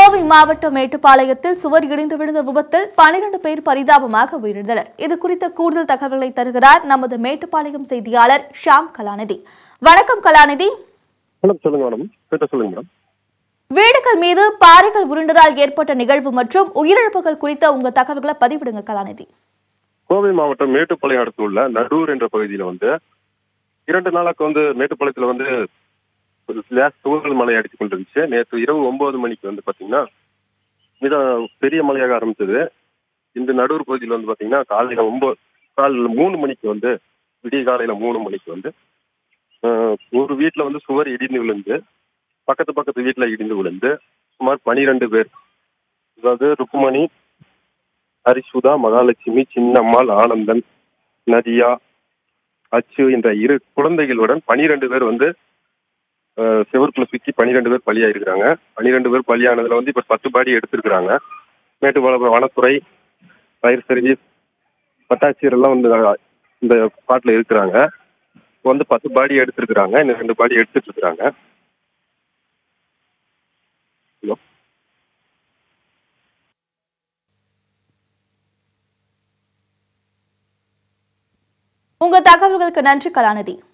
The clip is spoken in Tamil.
கோவை மாவட்டம் மேட்டுப்பாளையத்தில் சுவர் இடிந்து விழுந்த விபத்தில் பனிரெண்டு பேர் பரிதாபமாக உயிரிழந்தனர் இது குறித்த கூடுதல் தகவல்களை தருகிறார் நமது மேட்டுப்பாளையம் செய்தியாளர் ஷாம் கலாநிதி வணக்கம் கலாநிதி மேடம் சொல்லுங்க மேடம் கிட்ட சொல்லுங்க மேடம் வீடுகள் மீது பாறைகள் உருண்டதால் ஏற்பட்ட நிகழ்வு மற்றும் உயிரிழப்புகள் குறித்த உங்க தகவல்களை பதிவிடுங்க கலாநிதி கோவை மாவட்டம் மேட்டுப்பாளையம் அடுத்து உள்ள நடூர் என்ற பகுதியில வந்து இரண்டு நாளாக்கு வந்து மேட்டுப்பாளையத்துல வந்து ஒரு லேஸ் தூரல் மழை அடித்துக் கொண்டிருந்துச்சு நேற்று இரவு ஒன்பது மணிக்கு வந்து பாத்தீங்கன்னா மிக பெரிய மழையாக ஆரம்பிச்சது இந்த நடூர் பகுதியில் வந்து பாத்தீங்கன்னா காலையில ஒன்பது காலையில மூணு மணிக்கு வந்து விடிய காலையில மூணு மணிக்கு வந்து ஆஹ், ஒரு வீட்டுல வந்து சுவர் இடிந்து விழுந்து பக்கத்து பக்கத்து வீட்டுல இடிந்து விழுந்து சுமார் பனிரெண்டு பேர் அதாவது ருக்குமணி ஹரிசுதா மகாலட்சுமி சின்னம்மாள் ஆனந்தன் நதியா அச்சு என்ற இரு குழந்தைகளுடன் பனிரெண்டு பேர் வந்து அஹ், செவருக்குள்ள சிக்கி பனிரெண்டு பேர் பலியாயிருக்கிறாங்க பனிரெண்டு பேர் பலியானதுல வந்து இப்ப பத்து பாடி எடுத்திருக்கிறாங்க மேட்டுப்பாளையம் வனத்துறை ஃபயர் சர்வீஸ் வட்டாட்சியர் எல்லாம் வந்து அஹ், இந்த ஸ்பாட்ல இருக்கிறாங்க இப்ப வந்து பத்து பாடி எடுத்திருக்கிறாங்க இன்னும் ரெண்டு பாடி எடுத்துட்டு இருக்கிறாங்க ஹலோ உங்க தகவல்களுக்கு நன்றி கலாநிதி